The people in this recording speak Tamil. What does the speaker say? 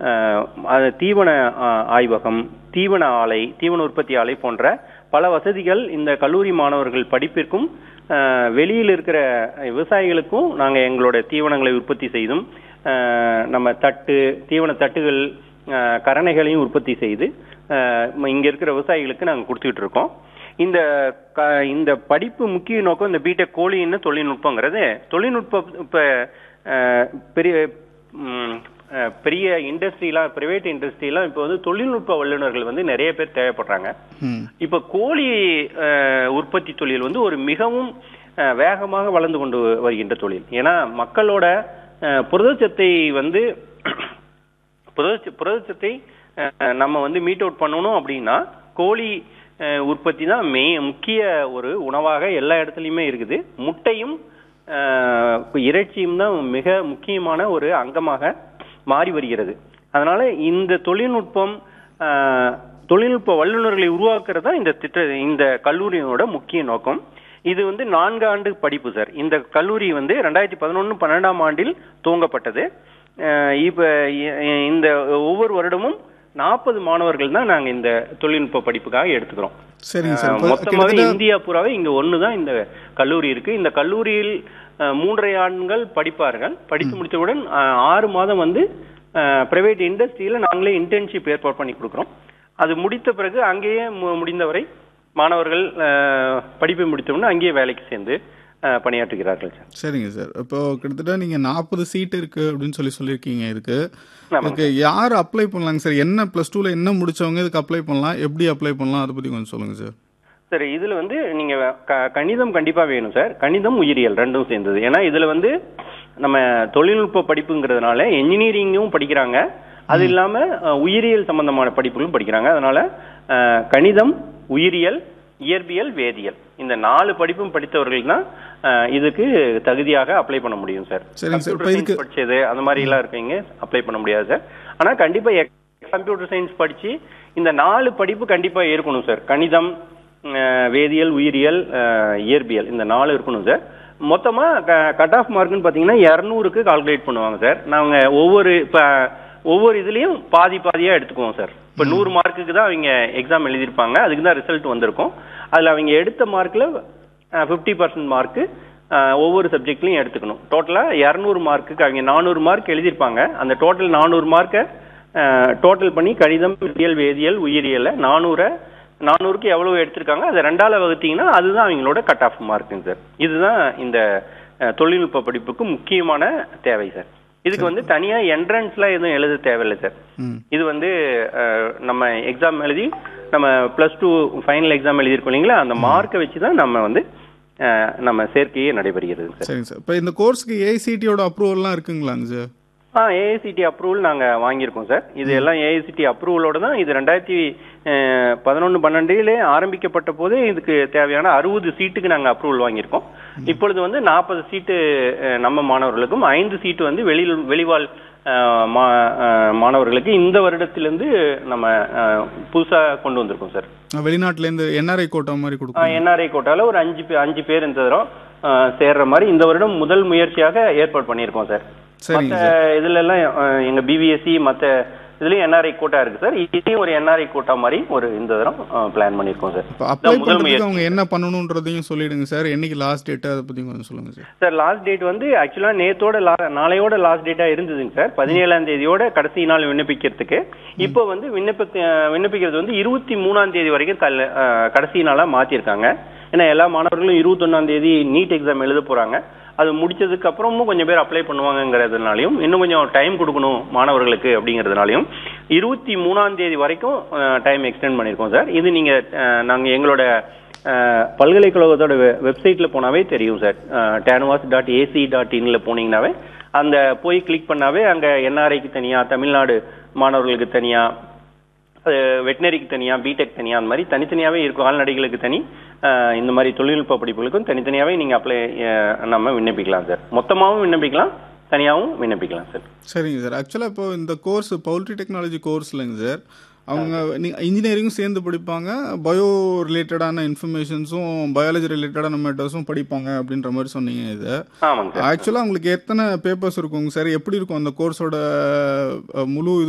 அஹ், அது தீவன அஹ், ஆய்வகம் தீவன ஆலை தீவன உற்பத்தி ஆலை போன்ற பல வசதிகள் இந்த கல்லூரி மாணவர்கள் படிப்பிற்கும் அஹ், வெளியில் இருக்கிற விவசாயிகளுக்கும் நாங்க எங்களோட தீவனங்களை உற்பத்தி செய்தும் அஹ், நம்ம தட்டு தீவன தட்டுகள் அஹ், கரணைகளையும் உற்பத்தி செய்து அஹ், இங்க இருக்கிற விவசாயிகளுக்கு நாங்க கொடுத்துட்டு இருக்கோம் இந்த க இந்த படிப்பு முக்கிய நோக்கம் இந்த பிடெக் கோழின்னு தொழில்நுட்பங்கிறது தொழில்நுட்ப இப்ப அஹ், பெரிய ம், அஹ், பெரிய இண்டஸ்ட்ரிலாம் பிரைவேட் இண்டஸ்ட்ரிலாம் இப்போ வந்து தொழில்நுட்ப வல்லுநர்கள் வந்து நிறைய பேர் தேவைப்படுறாங்க ம் இப்ப கோழி அஹ், உற்பத்தி தொழில் வந்து ஒரு மிகவும் அஹ், வேகமாக வளர்ந்து கொண்டு வருகின்ற தொழில் ஏன்னா மக்களோட அஹ், புரதச்சத்தை வந்து புரதச்ச- புரதச்சத்தை அஹ், நம்ம வந்து மீட் அவுட் பண்ணணும் அப்படின்னா கோழி அஹ், உற்பத்தி தான் மெய் முக்கிய ஒரு உணவாக எல்லா இடத்துலையுமே இருக்குது முட்டையும் அஹ், இறைச்சியும் தான் மிக முக்கியமான ஒரு அங்கமாக மாறி வருகிறது அதனால இந்த தொழில்நுட்பம் அஹ், தொழில்நுட்ப வல்லுநர்களை உருவாக்குறது தான் இந்த திட்ட இந்த கல்லூரியோட முக்கிய நோக்கம் இது வந்து நான்கு ஆண்டு படிப்பு சார் இந்த கல்லூரி வந்து ரெண்டாயிரத்தி பதினொன்று பன்னெண்டாம் ஆண்டில் துவங்கப்பட்டது அஹ், இப்ப இ- இந்த ஒவ்வொரு வருடமும் நாற்பது மாணவர்கள் தான் நாங்க இந்த தொழில்நுட்ப படிப்புக்காக எடுத்துக்கிறோம் சரிங்க சார் அஹ், இப்போ மொத்தமாவே கிட்டத்தட்ட இந்தியா பூராவே இங்க ஒண்ணுதான் இந்த கல்லூரி இருக்கு இந்த கல்லூரியில் அஹ், மூன்றரை ஆண்டுகள் படிப்பார்கள் படித்து முடித்தவுடன் அஹ், ஆறு மாதம் வந்து பிரைவேட் இண்டஸ்ட்ரியில நாங்களே இன்டர்ன்ஷிப் ஏற்பாடு பண்ணி கொடுக்குறோம் அது முடித்த பிறகு அங்கேயே மு- முடிந்தவரை மாணவர்கள் அஹ், படிப்பை முடித்தவுடன் அங்கேயே வேலைக்கு சேர்ந்து அஹ், பணியாற்றுகிறார்கள் சார் சரிங்க சார் இப்போ கிட்டத்தட்ட நீங்க நாற்பது சீட் இருக்கு அப்படின்னு சொல்லி சொல்லியிருக்கீங்க இதுக்கு ஆமாங்க. இதுக்கு யார் அப்ளை பண்ணலாங்க சார் என்ன ப்ளஸ் டூல என்ன முடிச்சவங்க இதுக்கு அப்ளை பண்ணலாம் எப்படி அப்ளை பண்ணலாம் அதை பத்தி கொஞ்சம் சொல்லுங்க சார் சார் இதுல வந்து நீங்க க- கணிதம் கண்டிப்பா வேணும் சார் கணிதம் உயிரியல் ரெண்டும் சேர்ந்தது ஏன்னா இதுல வந்து நம்ம தொழில்நுட்ப படிப்புங்கிறதுனால என்ஜினியரிங்கும் படிக்கிறாங்க அது இல்லாம அஹ், உயிரியல் சம்பந்தமான படிப்புகளும் படிக்கிறாங்க அதனால அஹ், கணிதம் உயிரியல் இயற்பியல் வேதியியல் இந்த நாலு படிப்பும் படித்தவர்கள் தான் அஹ், இதுக்கு தகுதியாக அப்ளை பண்ண முடியும் சார் சரிங்க சார் இப்போ கம்ப்யூட்டர் இதுக்கு சயின்ஸ் படிச்சது அந்த மாதிரி எல்லாம் இருக்கீங்க அப்ளை பண்ண முடியாது சார் ஆனா கண்டிப்பா கம்ப்யூட்டர் சயின்ஸ் படிச்சு இந்த நாலு படிப்பு கண்டிப்பா இருக்கணும் சார் கணிதம் அஹ், வேதியியல் உயிரியல் அஹ், இயற்பியல் இந்த நாலு இருக்கணும் சார் மொத்தமா கட் ஆஃப் மார்க்னு பாத்தீங்கன்னா இரநூறுக்கு கால்குலேட் பண்ணுவாங்க சார் நாங்க ஒவ்வொரு இப்ப ஒவ்வொரு இதுலயும் பாதி பாதியா எடுத்துக்குவோம் சார் இப்ப நூறு மார்க்குக்கு தான் அவங்க எக்ஸாம் எழுதியிருப்பாங்க அதுக்கு தான் ரிசல்ட் வந்திருக்கும் அதுல அவங்க எடுத்த மார்க்ல ஃபிஃப்டி பர்சன்ட் மார்க்கு ஒவ்வொரு சப்ஜெக்ட்லையும் எடுத்துக்கணும் டோட்டலாக இரநூறு மார்க்குக்கு அவங்க நானூறு மார்க் எழுதியிருப்பாங்க அந்த டோட்டல் நானூறு மார்க்கை டோட்டல் பண்ணி கணிதம் இயல் வேதியியல் உயிரியலை நானூறை நானூறுக்கு எவ்வளவு எடுத்திருக்காங்க அதை ரெண்டால வகுத்தீங்கன்னா அதுதான் அவங்களோட கட் ஆஃப் மார்க்குங்க சார் இதுதான் இந்த அஹ், தொழில்நுட்ப படிப்புக்கு முக்கியமான தேவை சார் இதுக்கு வந்து தனியா என்ட்ரன்ஸ்லாம் எதுவும் எழுத தேவையில்லை சார் ம் இது வந்து அஹ், நம்ம எக்ஸாம் எழுதி நம்ம ப்ளஸ் டூ ஃபைனல் எக்ஸாம் எழுதியிருக்கோம் இல்லைங்களா அந்த மார்க்கை வச்சு தான் நம்ம வந்து அஹ், நம்ம சேர்க்கையே நடைபெறுகிறது சார் சரிங்க சார் இப்போ இந்த கோர்ஸ்க்கு ஏஐசிடியோட அப்ரூவல்லாம் இருக்குங்களாங்க சார் ஆ ஏஐசிடி அப்ரூவல் நாங்கள் வாங்கியிருக்கோம் சார் இது எல்லாம் ஏஐசிடி அப்ரூவலோட தான் இது ரெண்டாயிரத்தி பதினொன்று பன்னெண்டுலே ஆரம்பிக்கப்பட்ட போதே இதுக்கு தேவையான அறுபது சீட்டுக்கு நாங்கள் அப்ரூவல் வாங்கியிருக்கோம் இப்பொழுது வந்து நாற்பது சீட்டு அஹ், நம்ம மாணவர்களுக்கும் ஐந்து சீட்டு வந்து வெளியில் வெளிவாழ் அஹ், மா- அஹ், மாணவர்களுக்கு இந்த வருடத்திலிருந்து நம்ம புதுசாக கொண்டு வந்திருக்கோம் சார் வெளிநாட்டிலேருந்து என்ஆர்ஐ கோட்டா மாதிரி கொடுக்கும் என்ஆர்ஐ கோட்டால ஒரு அஞ்சு பே- அஞ்சு பேர் இந்த தடவை அஹ், சேர்ற மாதிரி இந்த வருடம் முதல் முயற்சியாக ஏற்பாடு பண்ணியிருக்கோம் சார் சரிங்க மத்த இதுல எல்லாம் அஹ், எங்க பிபிஎஸ்சி மத்த இதுலயும் என்ஆர்ஐ கோட்டா இருக்கு சார் இதையும் ஒரு என்ஆர்ஐ கோட்டா மாதிரி ஒரு இந்த தரம் பிளான் பண்ணியிருக்கோம் சார் இப்போ அப்ளை இதான் முதல் பண்ணுறதுக்கு முயற்சி அவங்க என்ன பண்ணணுன்றதையும் சொல்லிடுங்க சார் என்னைக்கு லாஸ்ட் டேட்டு அதை பற்றி கொஞ்சம் சொல்லுங்கள் சார் சார் லாஸ்ட் டேட் வந்து ஆக்சுவலா நேத்தோட லா நாளையோட லாஸ்ட் டேட்டா இருந்ததுங்க சார் பதினேழாம் தேதியோட கடைசி நாள் விண்ணப்பிக்கிறதுக்கு இப்போ வந்து விண்ணப்ப விண்ணப்பிக்கிறது வந்து இருபத்தி மூணாம் தேதி வரைக்கும் தள்ள அஹ், கடைசி நாளா மாத்திருக்காங்க ஏன்னா எல்லா மாணவர்களும் இருபத்தொன்னாம் தேதி நீட் எக்ஸாம் எழுத போறாங்க அது முடிச்சதுக்கு அப்புறமும் கொஞ்சம் பேர் அப்ளை பண்ணுவாங்கங்கிறதுனாலையும் இன்னும் கொஞ்சம் டைம் கொடுக்கணும் மாணவர்களுக்கு அப்படிங்கிறதுனாலையும் இருபத்தி மூணாம் தேதி வரைக்கும் டைம் எக்ஸ்டெண்ட் பண்ணியிருக்கோம் சார் இது நீங்க அஹ், நாங்க எங்களோட அஹ், பல்கலைக்கழகத்தோட வெப்சைட்ல போனாவே தெரியும் சார் டேனுவாஸ் டாட் ஏசி டாட் இன்ல போனீங்கன்னாவே அந்த போய் கிளிக் பண்ணாவே அங்க என்ஆர்ஐக்கு தனியா தமிழ்நாடு மாணவர்களுக்கு தனியா வெட்டினரிக்கு தனியா பிடெக் தனியா அந்த மாதிரி தனித்தனியாவே இருக்கும் கால்நடைகளுக்கு தனி அஹ், இந்த மாதிரி தொழில்நுட்ப படிப்புகளுக்கும் தனித்தனியாவே நீங்க அப்ளை நம்ம விண்ணப்பிக்கலாம் சார் மொத்தமாவும் விண்ணப்பிக்கலாம் தனியாவும் விண்ணப்பிக்கலாம் சார் சரிங்க சார் ஆக்சுவலாக இப்போ இந்த கோர்ஸ் பவுல்ட்ரி டெக்னாலஜி கோர்ஸ்லங்க சார் அவங்க நீங்கள் இன்ஜினியரிங்கும் சேர்ந்து படிப்பாங்க பயோ ரிலேட்டடான இன்ஃபர்மேஷன்ஸும் பயாலஜி ரிலேட்டடான மேட்டர்ஸும் படிப்பாங்க அப்படின்ற மாதிரி சொன்னீங்க இது ஆமாங்க சார் ஆக்சுவலாக உங்களுக்கு எத்தனை பேப்பர்ஸ் இருக்குங்க சார் எப்படி இருக்கும் அந்த கோர்ஸோட முழு இது